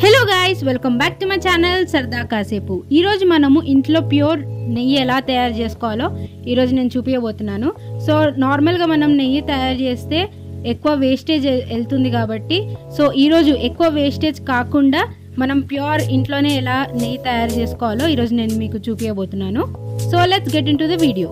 hello guys welcome back to my channel సరదా కాసేపు ఈరోజు మనము ఇంట్లో ప్యూర్ నెయ్యి ఎలా తయారు చేసుకోవాలో ఈరోజు నేను చూపించబోతున్నాను సో నార్మల్గా మనం నెయ్యి తయారు చేస్తే ఎక్కువ వేస్టేజ్ వెళ్తుంది కాబట్టి సో ఈరోజు ఎక్కువ వేస్టేజ్ కాకుండా మనం ప్యూర్ ఇంట్లోనే ఎలా నెయ్యి తయారు చేసుకోవాలో ఈరోజు నేను మీకు చూపించబోతున్నాను so let's get into the video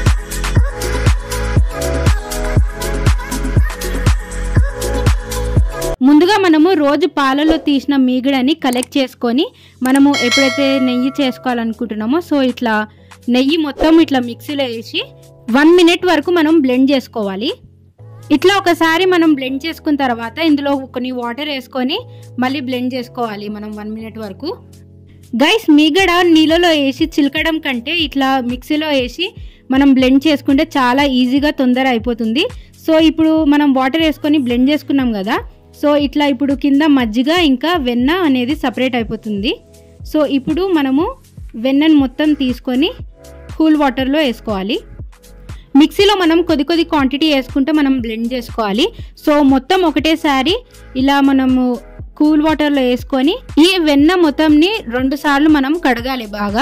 ముందుగా మనము రోజు పాలలో తీసిన మీగడని కలెక్ట్ చేసుకొని మనము ఎప్పుడైతే నెయ్యి చేసుకోవాలనుకుంటున్నామో సో ఇట్లా నెయ్యి మొత్తం ఇట్లా మిక్సీలో వేసి వన్ మినిట్ వరకు మనం బ్లెండ్ చేసుకోవాలి ఇట్లా ఒకసారి మనం బ్లెండ్ చేసుకున్న తర్వాత ఇందులో కొన్ని వాటర్ వేసుకొని మళ్ళీ బ్లెండ్ చేసుకోవాలి మనం వన్ మినిట్ వరకు గైస్ మీగడ నీళ్ళలో వేసి చిలకడం కంటే ఇట్లా మిక్సీలో వేసి మనం బ్లెండ్ చేసుకుంటే చాలా ఈజీగా తొందర అయిపోతుంది సో ఇప్పుడు మనం వాటర్ వేసుకొని బ్లెండ్ చేసుకున్నాం కదా సో ఇట్లా ఇప్పుడు కింద మజ్జిగ ఇంకా వెన్న అనేది సపరేట్ అయిపోతుంది సో ఇప్పుడు మనము వెన్నను మొత్తం తీసుకొని కూల్ వాటర్లో వేసుకోవాలి మిక్సీలో మనం కొద్ది కొద్ది క్వాంటిటీ వేసుకుంటే మనం బ్లెండ్ చేసుకోవాలి సో మొత్తం ఒకటేసారి ఇలా మనము కూల్ వాటర్లో వేసుకొని ఈ వెన్న మొత్తంని రెండు సార్లు మనం కడగాలి బాగా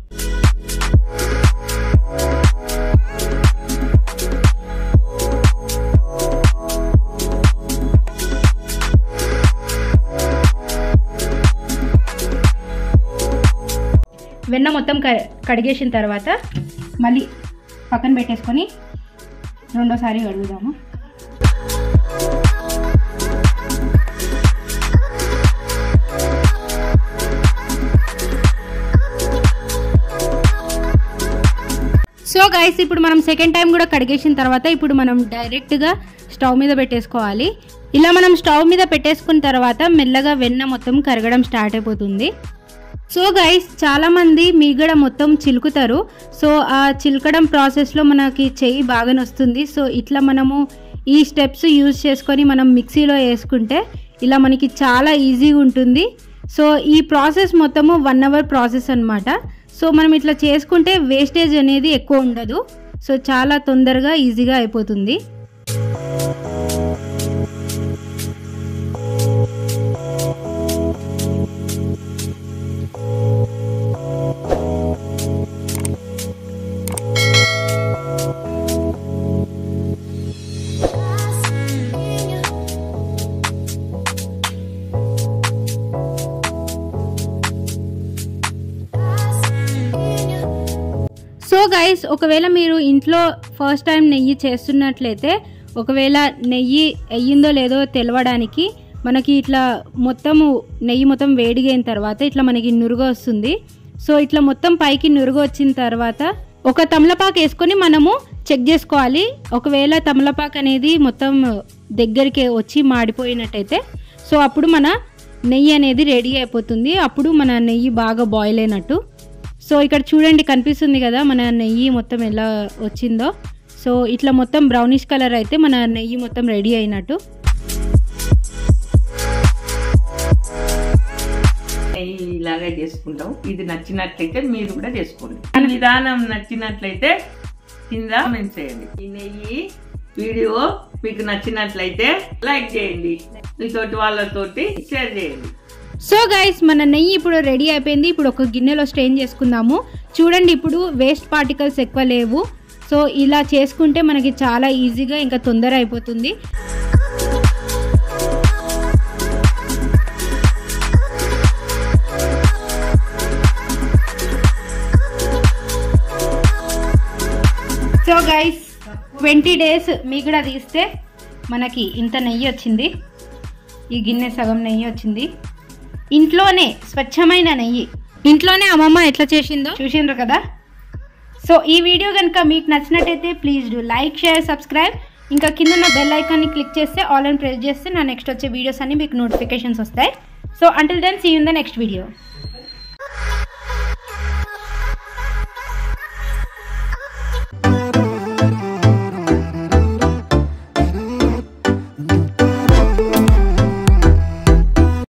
వెన్న మొత్తం కడిగేసిన తర్వాత మళ్ళీ పక్కన పెట్టేసుకొని రెండోసారి కడుగుదాము సో గైస్ ఇప్పుడు మనం సెకండ్ టైం కూడా కడిగేసిన తర్వాత ఇప్పుడు మనం డైరెక్ట్గా స్టవ్ మీద పెట్టేసుకోవాలి ఇలా మనం స్టవ్ మీద పెట్టేసుకున్న తర్వాత మెల్లగా వెన్న మొత్తం కరగడం స్టార్ట్ అయిపోతుంది సో గైస్ చాలామంది మీగడ మొత్తం చిలుకుతారు సో ఆ చిలకడం ప్రాసెస్లో మనకి చెయ్యి బాగా వస్తుంది సో ఇట్లా మనము ఈ స్టెప్స్ యూజ్ చేసుకొని మనం మిక్సీలో వేసుకుంటే ఇలా మనకి చాలా ఈజీగా ఉంటుంది సో ఈ ప్రాసెస్ మొత్తము వన్ అవర్ ప్రాసెస్ అనమాట సో మనం ఇట్లా చేసుకుంటే వేస్టేజ్ అనేది ఎక్కువ ఉండదు సో చాలా తొందరగా ఈజీగా అయిపోతుంది సో గైస్ ఒకవేళ మీరు ఇంట్లో ఫస్ట్ టైం నెయ్యి చేస్తున్నట్లయితే ఒకవేళ నెయ్యి అయ్యిందో లేదో తెలవడానికి మనకి ఇట్లా మొత్తము నెయ్యి మొత్తం వేడిగా అయిన తర్వాత ఇట్లా మనకి నురుగు వస్తుంది సో ఇట్లా మొత్తం పైకి నురుగు వచ్చిన తర్వాత ఒక తమలపాకు వేసుకొని మనము చెక్ చేసుకోవాలి ఒకవేళ తమలపాకు అనేది మొత్తం దగ్గరికి వచ్చి మాడిపోయినట్టయితే సో అప్పుడు మన నెయ్యి అనేది రెడీ అయిపోతుంది అప్పుడు మన నెయ్యి బాగా బాయిల్ అయినట్టు సో ఇక్కడ చూడండి కనిపిస్తుంది కదా మన నెయ్యి మొత్తం ఎలా వచ్చిందో సో ఇట్లా మొత్తం బ్రౌనిష్ కలర్ అయితే మన నెయ్యి మొత్తం రెడీ అయినట్టు ఇలాగే చేసుకుంటాం ఇది నచ్చినట్లయితే మీరు కూడా చేసుకోండి ఈ విధానం నచ్చినట్లయితే కింద కామెంట్ చేయండి ఈ నెయ్యి వీడియో మీకు నచ్చినట్లయితే లైక్ చేయండి మీతోటి వాళ్ళతోటి షేర్ చేయండి సో గైస్ మన నెయ్యి ఇప్పుడు రెడీ అయిపోయింది ఇప్పుడు ఒక గిన్నెలో స్ట్రెయిన్ చేసుకుందాము చూడండి ఇప్పుడు వేస్ట్ పార్టికల్స్ ఎక్కువ లేవు సో ఇలా చేసుకుంటే మనకి చాలా ఈజీగా ఇంకా తొందర అయిపోతుంది సో గైస్ ట్వంటీ డేస్ మీ కూడా తీస్తే మనకి ఇంత నెయ్యి వచ్చింది ఈ గిన్నె సగం నెయ్యి వచ్చింది ఇంట్లోనే స్వచ్ఛమైన నెయ్యి ఇంట్లోనే అమ్మమ్మ ఎట్లా చేసిందో చూసిండ్రు కదా సో ఈ వీడియో కనుక మీకు నచ్చినట్టయితే please do like share subscribe ఇంకా కింద ఉన్న బెల్ ఐకాన్ని క్లిక్ చేస్తే ఆల్ అని ప్రెస్ చేస్తే నా నెక్స్ట్ వచ్చే వీడియోస్ అన్ని మీకు నోటిఫికేషన్స్ వస్తాయి so until then see in the next video